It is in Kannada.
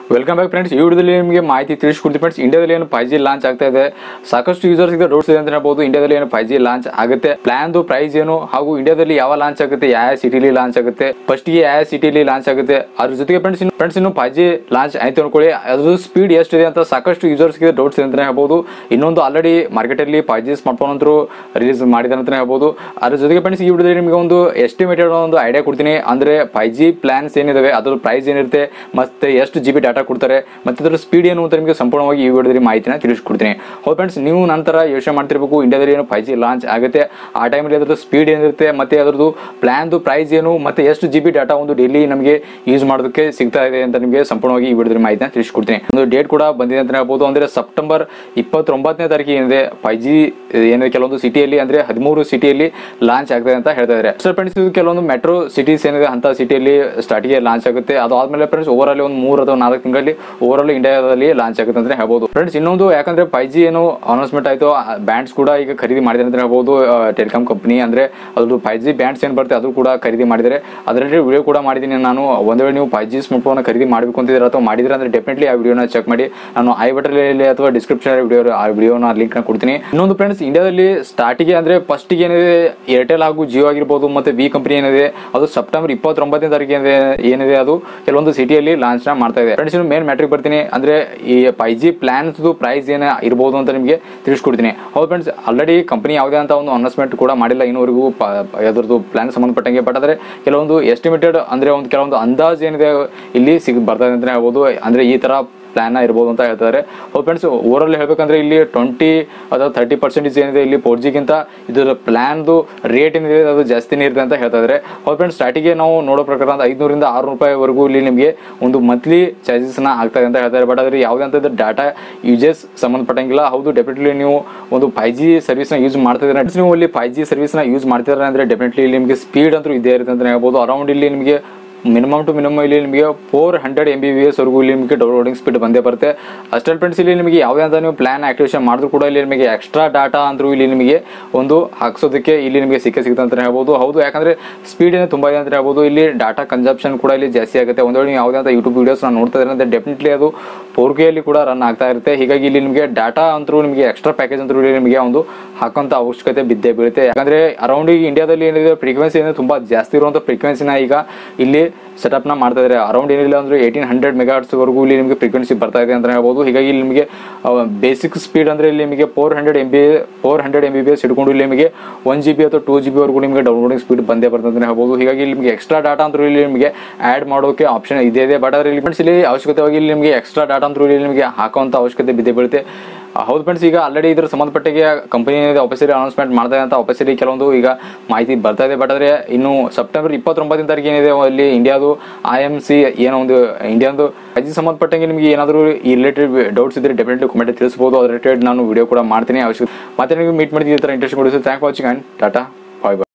ವೆಲ್ಕಮ್ ಬ್ಯಾಕ್ ಫ್ರೆಂಡ್ಸ್ ಈ ವಿಡಿಯೋದಲ್ಲಿ ನಿಮಗೆ ಮಾಹಿತಿ ತಿಳಿಸ್ಕೊಡ್ತೀವಿ ಫ್ರೆಂಡ್ಸ್ ಇಂಡಿಯಾದಲ್ಲಿ ಏನು ಫೈವ್ ಜಿ ಲಾಂಚ್ ಆಗ್ತಾ ಇದೆ ಸಾಕಷ್ಟು ಯೂಸರ್ಸ್ ಇದೆ ಡೌಟ್ಸ್ ಇದೆ ಅಂತ ಹೇಳ್ಬೋದು ಇಂಡಿಯಾದಲ್ಲಿ ಏನು ಫೈವ್ ಜಿ ಲಾಂಚ್ ಆಗುತ್ತೆ ಪ್ಲಾನ್ ಪ್ರೈಸ್ ಏನು ಹಾಗೂ ಇಂಡಿಯಾದಲ್ಲಿ ಯಾವ ಲಾಂಚ್ ಆಗುತ್ತೆ ಯಾವ ಸಿಟಿಲಿ ಲಾಂಚ್ ಆಗುತ್ತೆ ಫಸ್ಟ್ ಗೆ ಯಾವ ಸಿಟಿಲಿ ಲಾಂಚ್ ಆಗುತ್ತೆ ಅದ್ರ ಜೊತೆಗೆ ಫ್ರೆಂಡ್ಸ್ ಇನ್ನು ಫ್ರೆಂಡ್ಸ್ ಇನ್ನು ಫೈವ್ ಜಿ ಲಾಂಚ್ ಆಯ್ತು ಅನ್ಕೊಳ್ಳಿ ಅದು ಸ್ಪೀಡ್ ಎಷ್ಟಿದೆ ಅಂತ ಸಾಕಷ್ಟು ಯೂಸರ್ಸ್ ಗೆ ಡೌಟ್ಸ್ ಇದೆ ಅಂತ ಹೇಳ್ಬೋದು ಇನ್ನೊಂದು ಆಲ್ರೆಡಿ ಮಾರ್ಕೆಟ್ ಅಲ್ಲಿ ಫೈವ್ ಜಿ ಸ್ಮಾರ್ಟ್ ಫೋನ್ ಅಂತೂ ರಿಲೀಸ್ ಮಾಡಿದ್ದಾರೆ ಅಂತ ಹೇಳ್ಬೋದು ಅದ್ರ ಜೊತೆಗೆ ಫ್ರೆಂಡ್ಸ್ ಈ ವಿಡಿಯೋದಲ್ಲಿ ನಿಮಗೆ ಒಂದು ಎಸ್ಟಿಮೇಟೆಡ್ ಒಂದು ಐಡಿಯಾ ಕೊಡ್ತೀನಿ ಅಂದ್ರೆ ಫೈವ್ ಜಿ ಪ್ಲಾನ್ಸ್ ಏನಿದಾವೆ ಅದ್ರ ಪ್ರೈಸ್ ಏನಿರುತ್ತೆ ಮತ್ತೆ ಎಷ್ಟು ಜಿ ಬಿ ಡಾಟಾ ಕೊಡ್ತಾರೆ ಮತ್ತೆ ಅದ್ರ ಸ್ಪೀಡ್ ಏನು ಅಂತ ನಿಮಗೆ ಸಂಪೂರ್ಣವಾಗಿ ಈ ವಿಡಿಯೋದಲ್ಲಿ ಮಾಹಿತಿನ ತಿಳಿಸ್ಕೊಡ್ತೀನಿ ಹೌದು ಫ್ರೆಂಡ್ಸ್ ನೀವು ನಂತರ ಯೋಚನೆ ಮಾಡ್ತಿರ್ಬೇಕು ಇಂಡಿಯಾದಲ್ಲಿ ಏನು ಫೈವ್ ಜಿ ಲಾಂಚ್ ಆಗುತ್ತೆ ಆ ಟೈಮಲ್ಲಿ ಅದ್ರದ್ದು ಸ್ಪೀಡ್ ಏನಿರುತ್ತೆ ಮತ್ತೆ ಅದ್ರದ್ದು ಪ್ಲಾನ್ದು ಪ್ರೈಸ್ ಏನು ಮತ್ತೆ ಎಷ್ಟು ಜಿ ಬಿ ಡಾಟಾ ಒಂದು ಡೈಲಿ ನಮಗೆ ಯೂಸ್ ಮಾಡೋದಕ್ಕೆ ಸಿಗ್ತಾ ಇದೆ ಅಂತ ನಿಮಗೆ ಸಂಪೂರ್ಣವಾಗಿ ಈ ವಿಡಿಯೋದಲ್ಲಿ ಮಾಹಿತಿನ ತಿಳಿಸ್ಕೊಡ್ತೀನಿ ಒಂದು ಡೇಟ್ ಕೂಡ ಬಂದಿದೆ ಅಂತ ಹೇಳ್ಬೋದು ಅಂದ್ರೆ ಸೆಪ್ಟೆಂಬರ್ ಇಪ್ಪತ್ತೊಂಬತ್ತನೇ ತಾರೀಕಿಗೆ ಏನಿದೆ ಫೈವ್ ಜಿ ಏನಿದೆ ಕೆಲವೊಂದು ಸಿಟಿಯಲ್ಲಿ ಅಂದ್ರೆ ಹದಿಮೂರು ಸಿಟಿಯಲ್ಲಿ ಲಾಂಚ್ ಆಗ್ತದೆ ಅಂತ ಹೇಳ್ತಾ ಇದ್ದಾರೆ ಸರ್ ಫ್ರೆಂಡ್ಸ್ ಇದು ಕೆಲವೊಂದು ಮೆಟ್ರೋ ಸಿಟೀಸ್ ಏನಿದೆ ಅಂತ ಸಿಟಿಯಲ್ಲಿ ಸ್ಟಾರ್ಟಿಗೆ ಲಾಂಚ್ ಆಗುತ್ತೆ ಅದಾದ್ಮೇಲೆ ಫ್ರೆಂಡ್ಸ್ ಓವರ್ ಆಲ್ ಒಂದು ಮೂರು ಅಥವಾ ನಾಲ್ಕು ತಿಂಗಳಲ್ಲಿ ಓವರ್ ಆಲ್ ಇಂಡಿಯಾದಲ್ಲಿ ಲಾಂಚ್ ಆಗುತ್ತೆ ಅಂತ ಹೇಳ್ಬೋದು ಫ್ರೆಂಡ್ಸ್ ಇನ್ನೊಂದು ಯಾಕಂದ್ರೆ ಫೈವ್ ಜಿ ಏನು ಅನೌನ್ಸ್ಮೆಂಟ್ ಆಯ್ತು ಬ್ಯಾಂಡ್ಸ್ ಕೂಡ ಈಗ ಖರೀದಿ ಮಾಡಿದ್ದಾರೆ ಅಂತ ಹೇಳ್ಬೋದು ಟೆಲಿಕಾಂ ಕಂಪನಿ ಅಂದ್ರೆ ಅದು ಫೈವ್ ಜಿ ಬ್ಯಾಂಡ್ಸ್ ಏನ್ ಬರುತ್ತೆ ಅದು ಕೂಡ ಖರೀದಿ ಮಾಡಿದ್ದಾರೆ ಅದರಲ್ಲಿ ವಿಡಿಯೋ ಕೂಡ ಮಾಡಿದ್ದೀನಿ ನಾನು ಒಂದ್ ವೇಳೆ ನೀವು ಫೈವ್ ಜಿ ಸ್ಮಾರ್ಟ್ ಫೋನ್ ಖರೀದಿ ಮಾಡಬೇಕು ಅಂತಿದ್ರೆ ಅಥವಾ ಮಾಡಿದ್ರೆ ಅಂದ್ರೆ ಡೆಫಿನೆಟ್ಲಿ ಆ ವಿಡಿಯೋನ ಚೆಕ್ ಮಾಡಿ ನಾನು ಐ ಬಟನ್ ಅಥವಾ ಡಿಸ್ಕ್ರಿಪ್ಷನ್ ವಿಡಿಯೋ ಆ ವಿಡಿಯೋನ ಲಿಂಕ್ ನ ಕೊಡ್ತೀನಿ ಇನ್ನೊಂದು ಫ್ರೆಂಡ್ಸ್ ಇಂಡಿಯಾದಲ್ಲಿ ಸ್ಟಾರ್ಟಿಗೆ ಅಂದ್ರೆ ಫಸ್ಟ್ ಗೆ ಏನಿದೆ ಏರ್ಟೆಲ್ ಹಾಗೂ ಜಿಯೋ ಆಗಿರ್ಬೋದು ಮತ್ತೆ ವಿ ಕಂಪನಿ ಏನಿದೆ ಅದು ಸೆಪ್ಟೆಂಬರ್ ಇಪ್ಪತ್ತೊಂಬತ್ತನೇ ತಾರೀಕು ಏನಿದೆ ಏನಿದೆ ಅದು ಕೆಲವೊಂದು ಸಿಟಿಯಲ್ಲಿ ಲಾಂಚ್ ನ ಮಾಡ್ತಾ ಇದೆ ಫ್ರೆಂಡ್ಸ್ ಮೇನ್ ಮ್ಯಾಟ್ರಿಕ್ ಬರ್ತೀನಿ ಅಂದ್ರೆ ಈ ಫೈವ್ ಜಿ ಪ್ಲಾನ್ಸ್ ಪ್ರೈಸ್ ಏನ ಇರ್ಬೋದು ಅಂತ ನಿಮಗೆ ತಿಳಿಸ್ಕೊಡ್ತೀನಿ ಹೌದು ಫ್ರೆಂಡ್ಸ್ ಆಲ್ರೆಡಿ ಕಂಪನಿ ಯಾವುದೇ ಅಂತ ಒಂದು ಅನೌನ್ಸ್ಮೆಂಟ್ ಕೂಡ ಮಾಡಿಲ್ಲ ಇನ್ನೂವರೆಗೂ ಅದರದ್ದು ಪ್ಲಾನ್ ಸಂಬಂಧಪಟ್ಟಂಗೆ ಬಟ್ ಆದ್ರೆ ಕೆಲವೊಂದು ಎಸ್ಟಿಮೇಟೆಡ್ ಅಂದ್ರೆ ಒಂದು ಕೆಲವೊಂದು ಅಂದಾಜ್ ಏನಿದೆ ಇಲ್ಲಿ ಸಿಗ್ ಬರ್ತದೆ ಅಂತ ಹೇಳ್ಬೋದು ಅಂದ್ರೆ ಈ ತರ ಪ್ಲಾನ್ ಇರ್ಬೋದು ಅಂತ ಹೇಳ್ತಾರೆ ಹೌದು ಫ್ರೆಂಡ್ಸ್ ಓವರಾಲ್ ಹೇಳ್ಬೇಕಂದ್ರೆ ಇಲ್ಲಿ ಟ್ವೆಂಟಿ ಅಥವಾ ತರ್ಟಿ ಪರ್ಸೆಂಟೇಜ್ ಏನಿದೆ ಇಲ್ಲಿ ಫೋರ್ ಜಿಗಿಂತ ಇದರ ಪ್ಲಾನ್ದು ರೇಟ್ ಏನಿದೆ ಅದು ಜಾಸ್ತಿನೇ ಇರುತ್ತೆ ಅಂತ ಹೇಳ್ತಾ ಇದ್ದಾರೆ ಹೌದು ಫ್ರೆಂಡ್ಸ್ ಸ್ಟಾರ್ಟಿಗೆ ನಾವು ನೋಡೋ ಪ್ರಕಾರ ಒಂದು ಐದುನೂರಿಂದ ಆರು ರೂಪಾಯಿವರೆಗೂ ಇಲ್ಲಿ ನಿಮಗೆ ಒಂದು ಮಂತ್ಲಿ ಚಾರ್ಜಸ್ನ ಆಗ್ತದೆ ಅಂತ ಹೇಳ್ತಾರೆ ಬಟ್ ಅದ್ರ ಯಾವುದೇ ಅಂತ ಡಾಟಾ ಯೂಸಸ್ ಸಂಬಂಧಪಟ್ಟಂಗಿಲ್ಲ ಹೌದು ಡೆಫಿನೆಟ್ಲಿ ನೀವು ಒಂದು ಫೈವ್ ಜಿ ಸರ್ವಿಸ್ನ ಯೂಸ್ ಮಾಡ್ತಿದ್ರೆ ನೀವು ಇಲ್ಲಿ ಫೈವ್ ಜಿ ಸರ್ವಿಸ್ನ ಯೂಸ್ ಮಾಡ್ತಿದ್ರೆ ಅಂದ್ರೆ ಡೆಫಿನೆಟ್ಲಿ ಇಲ್ಲಿ ನಿಮಗೆ ಸ್ಪೀಡ್ ಅಂತೂ ಇದೇ ಇರುತ್ತೆ ಅಂತ ಹೇಳ್ಬೋದು ಅರೌಂಡ್ ಇಲ್ಲಿ ನಿಮಗೆ ಮಿನಿಮಮ್ ಟು ಮಿನಿಮಮ್ ಇಲ್ಲಿ ನಿಮಗೆ four hundred M B P S ವರೆಗೂ ಇಲ್ಲಿ ನಿಮಗೆ ಡೌನ್ಲೋಡಿಂಗ್ ಸ್ಪೀಡ್ ಬಂದೇ ಬರುತ್ತೆ ಅಷ್ಟೇ ಫ್ರೆಂಡ್ಸ್ ಇಲ್ಲಿ ನಿಮಗೆ ಯಾವುದೇ ಅಂತ ನೀವು ಪ್ಲಾನ್ ಆಕ್ಟಿವೇಶನ್ ಮಾಡಿದ್ರು ಕೂಡ ಇಲ್ಲಿ ನಿಮಗೆ ಎಕ್ಸ್ಟ್ರಾ ಡಾಟಾ ಅಂದ್ರೂ ಇಲ್ಲಿ ನಿಮಗೆ ಒಂದು ಹಾಕ್ಸೋದಕ್ಕೆ ಇಲ್ಲಿ ನಿಮಗೆ ಸಿಕ್ಕ ಸಿಗುತ್ತೆ ಅಂತ ಹೇಳ್ಬೋದು ಹೌದು ಯಾಕಂದ್ರೆ ಸ್ಪೀಡ್ ಏನು ತುಂಬಾ ಇದೆ ಅಂತ ಹೇಳ್ಬೋದು ಇಲ್ಲಿ ಡಾಟಾ ಕನ್ಸಪ್ಷನ್ ಕೂಡ ಇಲ್ಲಿ ಜಾಸ್ತಿ ಆಗುತ್ತೆ ಒಂದು ವೇಳೆ ನೀವು ಯಾವುದೇ ಅಂತ ಯೂಟ್ಯೂಬ್ ವಿಡಿಯೋಸ್ ನಾನು ನೋಡ್ತಾ ಇದ್ರೆ ಅಂದ್ರೆ ಡೆಫಿನೆಟ್ಲಿ ಅದು ಫೋರ್ ಕೆ ಕೂಡ ರನ್ ಆಗ್ತಾ ಇರುತ್ತೆ ಹೀಗಾಗಿ ಇಲ್ಲಿ ನಿಮಗೆ ಡಾಟಾ ಅಂತೂ ನಿಮಗೆ ಎಕ್ಸ್ಟ್ರಾ ಪ್ಯಾಕೇಜ್ ಅಂತೂ ಇಲ್ಲಿ ನಿಮಗೆ ಒಂದು ಹಾಕುವಂತ ಅವಶ್ಯಕತೆ ಬಿದ್ದೇ ಬೀಳುತ್ತೆ ಯಾಕಂದ್ರೆ ಅರೌಂಡ್ ಈಗ ಇಂಡಿಯಾದಲ್ಲಿ ಏನಿದೆ ಫ್ರೀಕ್ವೆನ್ಸಿ ಏನಿದೆ ತುಂಬಾ ಜಾಸ್ತಿ ಇರುವಂತ ಫ್ರೀಕ್ವೆನ್ಸಿನ ಈಗ ಇಲ್ಲಿ ಸೆಟಪ್ ನ ಮಾಡ್ತಾ ಇದ್ದಾರೆ ಅರೌಂಡ್ ಏನಿಲ್ಲ ಅಂದ್ರೆ ಏಯ್ಟೀನ್ ಹಂಡ್ರೆಡ್ ಮೆಗಾಟ್ಸ್ ವರೆಗೂ ಇಲ್ಲಿ ನಿಮಗೆ ಫ್ರೀಕ್ವೆನ್ಸಿ ಬರ್ತಾ ಇದೆ ಅಂತ ಹೇಳ್ಬೋದು ಹೀಗಾಗಿ ಇಲ್ಲಿ ನಿಮಗೆ ಬೇಸಿಕ್ ಸ್ಪೀಡ್ ಅಂದ್ರೆ ಇಲ್ಲಿ ನಿಮಗೆ four hundred M B four hundred M B P S ಹಿಡ್ಕೊಂಡು ಇಲ್ಲಿ ನಿಮಗೆ ಒನ್ ಜಿ ಬಿ ಅಥವಾ ಟೂ ಜಿ ಬಿ ವರೆಗೂ ನಿಮಗೆ ಡೌನ್ಲೋಡಿಂಗ್ ಸ್ಪೀಡ್ ಬಂದೇ ಬರ್ತದೆ ಅಂತ ಹೇಳ್ಬೋದು ಹೀಗಾಗಿ ಇಲ್ಲಿ ನಿಮಗೆ ಎಕ್ಸ್ಟ್ರಾ ಡಾಟಾ ಅಂತೂ ಇಲ್ಲಿ ನಿಮಗೆ ಆಡ್ ಮಾಡೋಕೆ ಆಪ್ಷನ್ ಇದೆ ಇದೆ ಬಟ್ ಅದ್ರ ಇಲ್ಲಿ ಇಲ್ಲಿ ಅವಶ್ಯಕತೆವಾಗಿ ಇಲ್ಲಿ ನಿಮಗೆ ಎಕ್ಸ್ಟ್ರಾ ಡಾಟಾ ಅಂತೂ ಇಲ್ಲಿ ನಿಮಗೆ ಹಾಕುವಂತ ಅವಶ್ಯಕತೆ ಬಿದ್ದೇ ಬೀಳುತ್ತೆ ಆ, ಹೌದು ಫ್ರೆಂಡ್ಸ್ ಈಗ ಆಲ್ರೆಡಿ ಇದ್ರ ಸಂಬಂಧಪಟ್ಟಿಗೆ ಕಂಪನಿ ಆಫೀಸರಿ ಅನೌನ್ಸ್ಮೆಂಟ್ ಮಾಡ್ತಾ ಇದೆ ಅಂತ ಆಫೀಸರಿ ಕೆಲವೊಂದು ಈಗ ಮಾಹಿತಿ ಬರ್ತಾ ಇದೆ ಬಟ್ ಆದ್ರೆ ಇನ್ನು ಸೆಪ್ಟೆಂಬರ್ ಇಪ್ಪತ್ತೊಂಬತ್ತನೇ ತಾರೀಕು ಏನಿದೆ ಅಲ್ಲಿ ಇಂಡಿಯಾದು ಐ ಎಂ ಸಿ ಏನೋ ಒಂದು ಇಂಡಿಯಾದು ಅಜಿ ಸಂಬಂಧಪಟ್ಟಂಗೆ ನಿಮಗೆ ಏನಾದರೂ ಈ ರಿಲೇಟೆಡ್ ಡೌಟ್ಸ್ ಇದ್ರೆ ಡೆಫಿನೆಟ್ಲಿ ಕಮೆಂಟ್ ತಿಳಿಸಬಹುದು ಅದ್ರ ರಿಲೇಟೆಡ್ ನಾನು ವಿಡಿಯೋ ಕೂಡ ಮಾಡ್ತೀನಿ ಅವಶ್ಯಕ ಮತ್ತೆ ನೀವು ಮೀಟ್ ಮಾಡ್ತೀನಿ ಈ ಥರ ಇಂಟ್ರೆಸ್ಟ್ ಕೊಡಿಸಿ thank watching and tata bye bye